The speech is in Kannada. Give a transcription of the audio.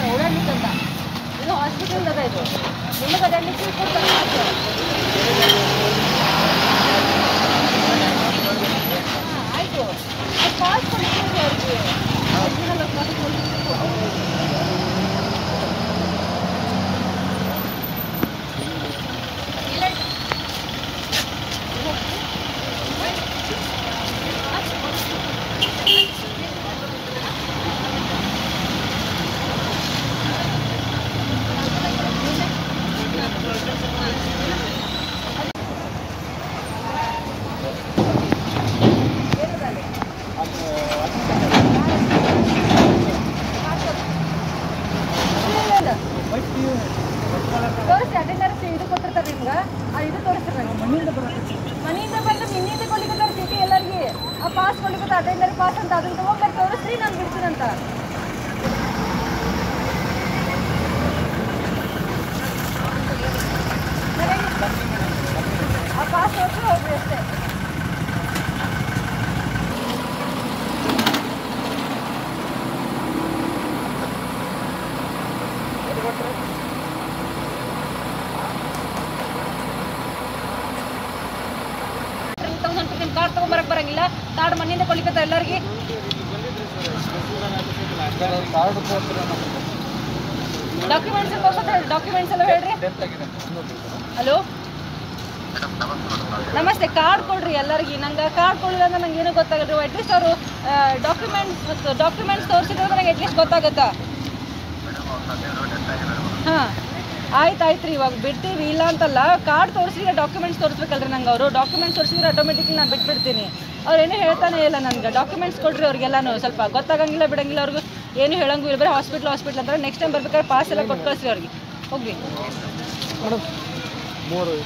ಓಡಾಡ್ಲಿಕ್ಕಂತ ಇದು ಹಾಸ್ಪಿಟಲ್ ಅದ ಇದು ನಿಮಗೆ ಅಡ್ಡಾಡ್ಲಿಕ್ಕೆ ಕೊಡ್ತಾರೆ ಮಾತ್ರ. ಹಾ, ಆಯ್ತು ಅದು ಪಾಸ್ ಕೊಡ್ತೀವಿ ಅವ್ರಿಗೆ ಒರಿಜಿನಲ್ ಪಾಸ್ ಕೊಡ್ತೀವಿ ತೋರಿಸಿ ಅಟೆಂಡರ್ ಇದು ಕೊಟ್ಟಿರ್ತಾರೆ ನಿಮ್ಗೆ ಆ ಇದು ತೋರಿಸ್ತಾರೆ ಮನೆಯಿಂದ ಮನೆಯಿಂದ ಬಂದು ನಿನ್ನಿಂದ ಕೊಡ್ಲಿಕ್ಕೆ ಸಿಟಿ ಎಲ್ಲರಿಗೆ ಆ ಪಾಸ್ ಕೊಡ್ಲಿಕ್ಕೆ ಅಟೆಂಡರ್ ಪಾಸ್ ಅಂತ ಅದನ್ನ ತಗೊಂಡ್ಬರ್ರಿ ತೋರಿಸ್ರಿ ನಾನು ಬಿಡ್ತೀನಂತ ಆ ಪಾಸ್ ತೋರಿಸಿ ಹೋಗ್ರಿ ಅಷ್ಟೇ ತೌಸಂಡ್ ನಿಮ್ಮ ಕಾರ್ಡ್ ತೊಗೊಂಬರಕ್ಕೆ ಬರಂಗಿಲ್ಲ ಕಾರ್ಡ್ ಮನೆಯಿಂದ ಕೊಡ್ಲಿಕ್ಕೆ ಎಲ್ಲರಿಗೆ ಕಾರ್ಡ್ ಕೊಡ್ತಾರೆ ಡಾಕ್ಯುಮೆಂಟ್ಸ್ ತೋರ್ಸೋದು ಹೇಳಿ ಡಾಕ್ಯುಮೆಂಟ್ಸ್ ಎಲ್ಲ ಹೇಳ್ರಿ ಡೆತ್ ಆಗಿದೆ ಹಲೋ ನಮಸ್ತೆ ಕಾರ್ಡ್ ಕೊಡ್ರಿ ಎಲ್ಲರಿಗೆ ನಂಗೆ ಕಾರ್ಡ್ ಕೊಡಲಿಲ್ಲ ಅಂದ್ರೆ ನಂಗೆ ಏನೂ ಗೊತ್ತಾಗಲ್ಲ ಅಟ್ಲೀಸ್ಟ್ ಅವರು ಡಾಕ್ಯುಮೆಂಟ್ಸ್ ಡಾಕ್ಯುಮೆಂಟ್ಸ್ ತೋರಿಸಿದ್ರೆ ನಂಗೆ ಅಟ್ಲೀಸ್ಟ್ ಗೊತ್ತಾಗುತ್ತಾ ಹಾಂ ಆಯ್ತು ಆಯ್ತು ರೀ ಇವಾಗ ಬಿಡ್ತೀವಿ ಇಲ್ಲ ಅಂತಲ್ಲ ಕಾರ್ಡ್ ತೋರಿಸಿದ್ರೆ ಡಾಕ್ಯುಮೆಂಟ್ಸ್ ತೋರಿಸ್ಬೇಕಲ್ರಿ ನಂಗೆ ಅವರು ಡಾಕ್ಯುಮೆಂಟ್ಸ್ ತೋರಿಸಿದ್ರೆ ಆಟೋಮೆಟಿಕ್ಲಿ ನಾನು ಬಿಟ್ಬಿಡ್ತೀನಿ ಅವ್ರು ಏನೂ ಹೇಳ್ತಾನೆ ಇಲ್ಲ ನನಗೆ ಡಾಕ್ಯುಮೆಂಟ್ಸ್ ಕೊಡ್ರಿ ಅವ್ರಿಗೆಲ್ಲಾನು ಸ್ವಲ್ಪ ಗೊತ್ತಾಗಂಗಿಲ್ಲ ಬಿಡಂಗಿಲ್ಲ ಅವ್ರಿಗೆ ಏನು ಹೇಳಂಗೂ ಇಲ್ಲ ಬರೀ ಹಾಸ್ಪಿಟ್ಲ್ ಹಾಸ್ಪಿಟ್ಲ್ ಅಂದ್ರೆ ನೆಕ್ಸ್ಟ್ ಟೈಮ್ ಬರ್ಬೇಕಾದ್ರೆ ಪಾಸ್ ಎಲ್ಲ ಕೊಟ್ಟು ಕಳಿಸ್ರಿ ಅವ್ರಿಗೆ ಹೋಗ್ರಿ ಮೇಡಮ್ ಮೂರು